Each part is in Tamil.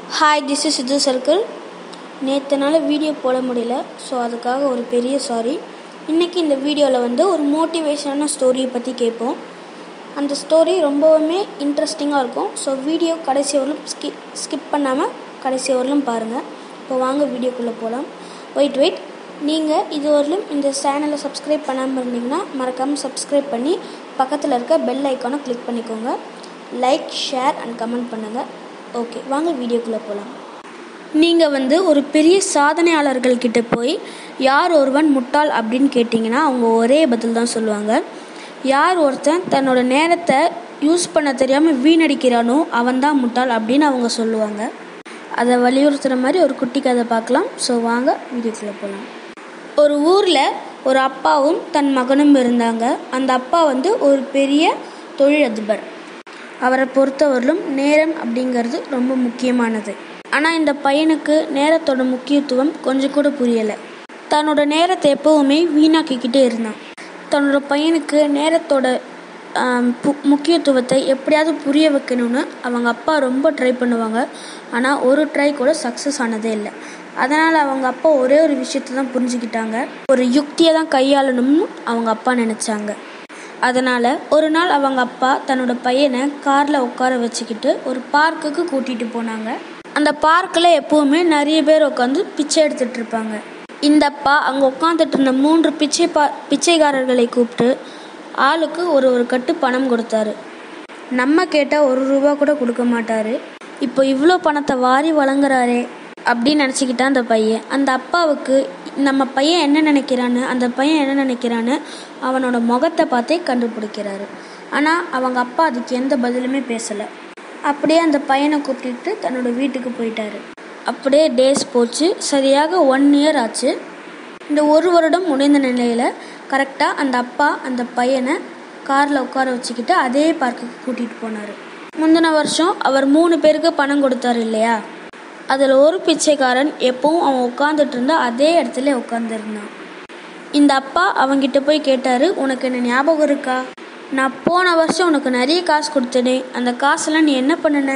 hi this is Siddhu circle நேற்றுனால வீடியோ போட முடியல ஸோ அதுக்காக ஒரு பெரிய சாரி இன்றைக்கி இந்த வீடியோவில் வந்து ஒரு மோட்டிவேஷனான ஸ்டோரியை பற்றி கேட்போம் அந்த ஸ்டோரி ரொம்பவுமே இன்ட்ரெஸ்டிங்காக இருக்கும் ஸோ வீடியோ கடைசி வரலும் ஸ்கிப் ஸ்கிப் பண்ணாமல் கடைசி வரலும் பாருங்கள் இப்போ வாங்க வீடியோக்குள்ளே போகலாம் வெயிட் வெயிட் நீங்கள் இதுவரையிலும் இந்த சேனலை சப்ஸ்கிரைப் பண்ணாமல் இருந்தீங்கன்னா மறக்காமல் சப்ஸ்கிரைப் பண்ணி பக்கத்தில் இருக்க பெல் ஐக்கானை கிளிக் பண்ணிக்கோங்க லைக் ஷேர் அண்ட் கமெண்ட் பண்ணுங்கள் ஓகே வாங்க வீடியோக்குள்ளே போகலாம் நீங்கள் வந்து ஒரு பெரிய சாதனையாளர்கள் கிட்ட போய் யார் ஒருவன் முட்டாள் அப்படின்னு கேட்டிங்கன்னா அவங்க ஒரே பதில் தான் சொல்லுவாங்க யார் ஒருத்தன் தன்னோட நேரத்தை யூஸ் பண்ண தெரியாமல் வீணடிக்கிறானோ அவன் தான் முட்டாள் அப்படின்னு அவங்க சொல்லுவாங்க அதை வலியுறுத்துகிற மாதிரி ஒரு குட்டி கதை பார்க்கலாம் ஸோ வாங்க வீடியோக்குள்ளே போகலாம் ஒரு ஊரில் ஒரு அப்பாவும் தன் மகனும் இருந்தாங்க அந்த அப்பா வந்து ஒரு பெரிய தொழிலதிபர் அவரை பொறுத்தவரையிலும் நேரம் அப்படிங்கிறது ரொம்ப முக்கியமானது ஆனால் இந்த பையனுக்கு நேரத்தோட முக்கியத்துவம் கொஞ்சம் கூட புரியலை தன்னோட நேரத்தை எப்போவுமே வீணாக்கிக்கிட்டே இருந்தான் தன்னோட பையனுக்கு நேரத்தோட ஆம், பு- முக்கியத்துவத்தை எப்படியாவது புரிய வைக்கணும்னு அவங்க அப்பா ரொம்ப ட்ரை பண்ணுவாங்க ஆனால் ஒரு ட்ரை கூட சக்ஸஸ் ஆனதே இல்லை அதனால் அவங்க அப்பா ஒரே ஒரு விஷயத்தை தான் புரிஞ்சுக்கிட்டாங்க ஒரு யுக்தியை தான் கையாளணும்னு அவங்க அப்பா நினச்சாங்க அதனால் ஒரு நாள் அவங்க அப்பா தன்னோட பையனை காரில் உட்கார வச்சுக்கிட்டு ஒரு பார்க்குக்கு கூட்டிகிட்டு போனாங்க அந்த பார்க்கில் எப்போவுமே நிறைய பேர் உட்காந்து பிச்சை எடுத்துட்டு இருப்பாங்க இந்த அப்பா அங்கே உட்காந்துட்டு இருந்த மூன்று பிச்சை பா பிச்சைக்காரர்களை கூப்பிட்டு ஆளுக்கு ஒரு ஒரு கட்டு பணம் கொடுத்தாரு நம்ம கேட்டால் ஒரு ரூபா கூட கொடுக்க மாட்டாரு இப்போ இவ்வளோ பணத்தை வாரி வழங்குறாரே அப்படின்னு நினச்சிக்கிட்டான் அந்த பையன் அந்த அப்பாவுக்கு நம்ம பையன் என்ன நினைக்கிறான்னு அந்த பையன் என்ன நினைக்கிறான்னு அவனோட முகத்தை பார்த்தே கண்டுபிடிக்கிறாரு ஆனால் அவங்க அப்பா அதுக்கு எந்த பதிலுமே பேசலை அப்படியே அந்த பையனை கூப்பிட்டுட்டு தன்னோட வீட்டுக்கு போயிட்டாரு அப்படியே டேஸ் போச்சு சரியாக ஒன் இயர் ஆச்சு இந்த ஒரு வருடம் முடிந்த நிலையில் கரெக்டாக அந்த அப்பா அந்த பையனை காரில் உட்கார வச்சுக்கிட்டு அதே பார்க்குக்கு கூட்டிகிட்டு போனார் முந்தின வருஷம் அவர் மூணு பேருக்கு பணம் கொடுத்தாரு இல்லையா அதில் ஒரு பிச்சைக்காரன் எப்பவும் அவன் உட்காந்துட்டு இருந்தா அதே இடத்துல உட்காந்துருந்தான் இந்த அப்பா அவங்கிட்ட போய் கேட்டாரு உனக்கு என்ன ஞாபகம் இருக்கா நான் போன வருஷம் உனக்கு நிறைய காசு கொடுத்தேனே அந்த காசெல்லாம் நீ என்ன பண்ணுன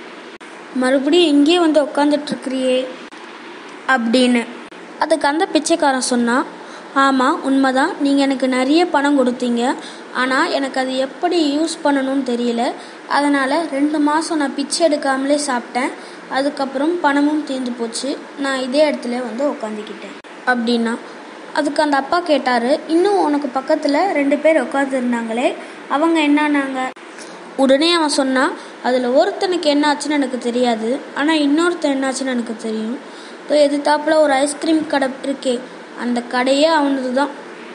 மறுபடியும் இங்கேயே வந்து உட்காந்துட்டு இருக்கிறியே அப்படின்னு அதுக்கு அந்த பிச்சைக்காரன் சொன்னான் ஆமாம் உண்மைதான் நீங்கள் எனக்கு நிறைய பணம் கொடுத்தீங்க ஆனால் எனக்கு அது எப்படி யூஸ் பண்ணணும்னு தெரியல அதனால் ரெண்டு மாதம் நான் பிச்சை எடுக்காமலே சாப்பிட்டேன் அதுக்கப்புறம் பணமும் தீர்ந்து போச்சு நான் இதே இடத்துல வந்து உட்காந்துக்கிட்டேன் அப்படின்னா அதுக்கு அந்த அப்பா கேட்டார் இன்னும் உனக்கு பக்கத்தில் ரெண்டு பேர் உட்காந்துருந்தாங்களே அவங்க என்னானாங்க உடனே அவன் சொன்னான் அதில் ஒருத்தனுக்கு என்ன ஆச்சுன்னு எனக்கு தெரியாது ஆனால் இன்னொருத்தன் என்னாச்சுன்னு எனக்கு தெரியும் இதோ எதிர்த்தாப்புல ஒரு ஐஸ்கிரீம் கடை இருக்கே அந்த கடையே அவனது தான்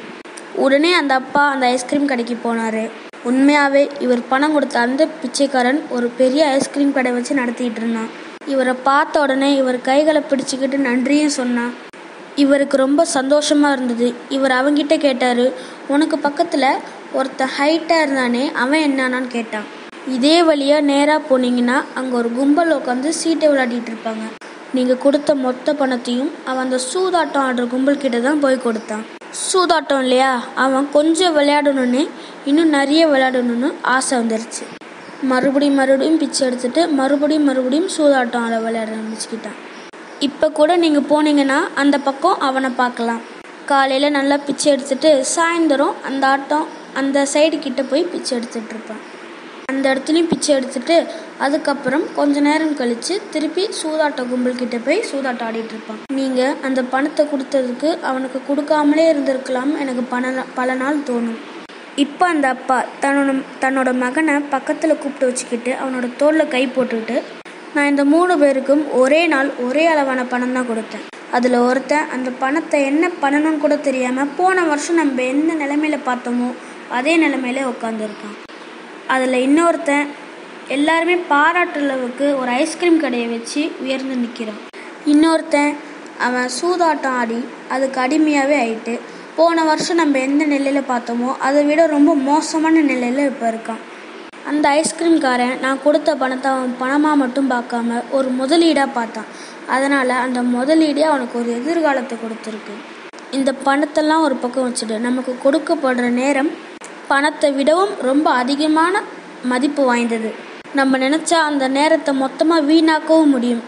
உடனே அந்த அப்பா அந்த ஐஸ்கிரீம் கடைக்கு போனார் உண்மையாகவே இவர் பணம் கொடுத்த அந்த பிச்சைக்காரன் ஒரு பெரிய ஐஸ்கிரீம் கடை வச்சு நடத்திட்டு இருந்தான் இவரை பார்த்த உடனே இவர் கைகளை பிடிச்சிக்கிட்டு நன்றியும் சொன்னான் இவருக்கு ரொம்ப சந்தோஷமா இருந்தது இவர் அவங்கிட்ட கேட்டாரு உனக்கு பக்கத்துல ஒருத்தன் ஹைட்டா இருந்தானே அவன் என்னானான்னு கேட்டான் இதே வழியா நேரா போனீங்கன்னா அங்க ஒரு கும்பல் உட்காந்து சீட்டை விளையாடிட்டு இருப்பாங்க நீங்க கொடுத்த மொத்த பணத்தையும் அவன் அந்த சூதாட்டம் ஆடுற கும்பல் கிட்ட தான் போய் கொடுத்தான் சூதாட்டம் இல்லையா அவன் கொஞ்சம் விளையாடணும்னு இன்னும் நிறைய விளையாடணும்னு ஆசை வந்துருச்சு மறுபடியும் மறுபடியும் பிச்சை எடுத்துட்டு மறுபடியும் மறுபடியும் சூதாட்டம் ஆட விளையாட ஆரம்பிச்சுக்கிட்டான் இப்போ கூட நீங்கள் போனீங்கன்னா அந்த பக்கம் அவனை பார்க்கலாம் காலையில் நல்லா பிச்சை எடுத்துட்டு சாயந்தரம் அந்த ஆட்டம் அந்த சைடு கிட்ட போய் பிச்சை எடுத்துட்டு இருப்பான் அந்த இடத்துலையும் பிச்சை எடுத்துட்டு அதுக்கப்புறம் கொஞ்ச நேரம் கழித்து திருப்பி சூதாட்ட கும்பல் கிட்ட போய் சூதாட்டம் ஆடிட்டு இருப்பான் நீங்கள் அந்த பணத்தை கொடுத்ததுக்கு அவனுக்கு கொடுக்காமலே இருந்திருக்கலாம் எனக்கு பல பல நாள் தோணும் இப்போ அந்த அப்பா தன்னோட தன்னோட மகனை பக்கத்தில் கூப்பிட்டு வச்சுக்கிட்டு அவனோட தோளில் கை போட்டுக்கிட்டு நான் இந்த மூணு பேருக்கும் ஒரே நாள் ஒரே அளவான பணம் தான் கொடுத்தேன் அதில் ஒருத்தன் அந்த பணத்தை என்ன பண்ணணும்னு கூட தெரியாமல் போன வருஷம் நம்ம எந்த நிலைமையில பார்த்தோமோ அதே நிலைமையில உட்காந்துருக்கான் அதில் இன்னொருத்தன் எல்லாருமே பாராட்டுற அளவுக்கு ஒரு ஐஸ்கிரீம் கடையை வச்சு உயர்ந்து நிற்கிறான் இன்னொருத்தன் அவன் சூதாட்டம் ஆடி அதுக்கு அடிமையாகவே ஆயிட்டு போன வருஷம் நம்ம எந்த நிலையில் பார்த்தோமோ அதை விட ரொம்ப மோசமான நிலையில் இப்போ இருக்கான் அந்த ஐஸ்கிரீம்காரன் நான் கொடுத்த பணத்தை அவன் பணமாக மட்டும் பார்க்காம ஒரு முதலீடாக பார்த்தான் அதனால் அந்த முதலீடே அவனுக்கு ஒரு எதிர்காலத்தை கொடுத்துருக்கு இந்த பணத்தெல்லாம் ஒரு பக்கம் வச்சுட்டு நமக்கு கொடுக்கப்படுற நேரம் பணத்தை விடவும் ரொம்ப அதிகமான மதிப்பு வாய்ந்தது நம்ம நினச்சா அந்த நேரத்தை மொத்தமாக வீணாக்கவும் முடியும்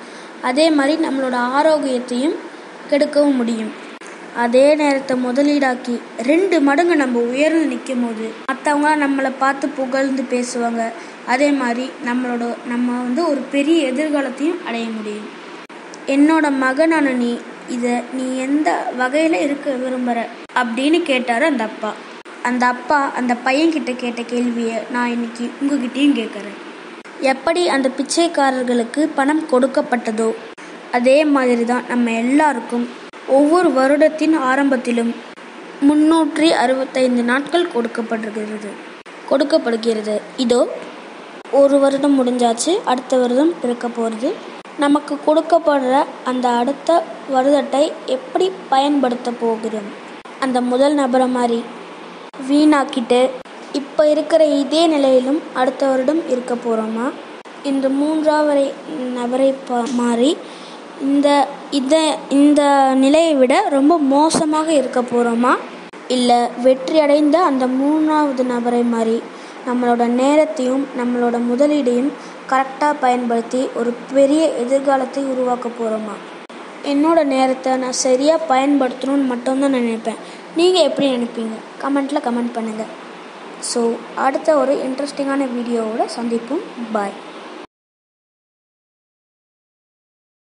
அதே மாதிரி நம்மளோட ஆரோக்கியத்தையும் கெடுக்கவும் முடியும் அதே நேரத்தை முதலீடாக்கி ரெண்டு மடங்கு நம்ம உயர்ந்து நிற்கும் போது மற்றவங்க நம்மளை பார்த்து புகழ்ந்து பேசுவாங்க அதே மாதிரி நம்மளோட நம்ம வந்து ஒரு பெரிய எதிர்காலத்தையும் அடைய முடியும் என்னோட மகனான நீ இதை நீ எந்த வகையில் இருக்க விரும்புகிற அப்படின்னு கேட்டார் அந்த அப்பா அந்த அப்பா அந்த பையன்கிட்ட கேட்ட கேள்வியை நான் இன்னைக்கு உங்ககிட்டயும் கேட்குறேன் எப்படி அந்த பிச்சைக்காரர்களுக்கு பணம் கொடுக்கப்பட்டதோ அதே மாதிரி தான் நம்ம எல்லாருக்கும் ஒவ்வொரு வருடத்தின் ஆரம்பத்திலும் முன்னூற்றி அறுபத்தைந்து நாட்கள் கொடுக்கப்படுகிறது கொடுக்கப்படுகிறது இதோ ஒரு வருடம் முடிஞ்சாச்சு அடுத்த வருடம் பிறக்க போகிறது நமக்கு கொடுக்கப்படுற அந்த அடுத்த வருடத்தை எப்படி பயன்படுத்த போகிறோம் அந்த முதல் நபரை மாதிரி வீணாக்கிட்டு இப்போ இருக்கிற இதே நிலையிலும் அடுத்த வருடம் இருக்க போகிறோமா இந்த மூன்றாவரை நபரை பா மாறி இந்த இதை இந்த நிலையை விட ரொம்ப மோசமாக இருக்க போகிறோமா இல்லை வெற்றி அடைந்த அந்த மூணாவது நபரை மாதிரி நம்மளோட நேரத்தையும் நம்மளோட முதலீடையும் கரெக்டாக பயன்படுத்தி ஒரு பெரிய எதிர்காலத்தை உருவாக்க போகிறோமா என்னோட நேரத்தை நான் சரியாக பயன்படுத்தணும்னு மட்டும்தான் நான் நினைப்பேன் நீங்கள் எப்படி நினைப்பீங்க கமெண்ட்டில் கமெண்ட் பண்ணுங்கள் ஸோ அடுத்த ஒரு இன்ட்ரெஸ்டிங்கான வீடியோவோட சந்திப்போம் பாய்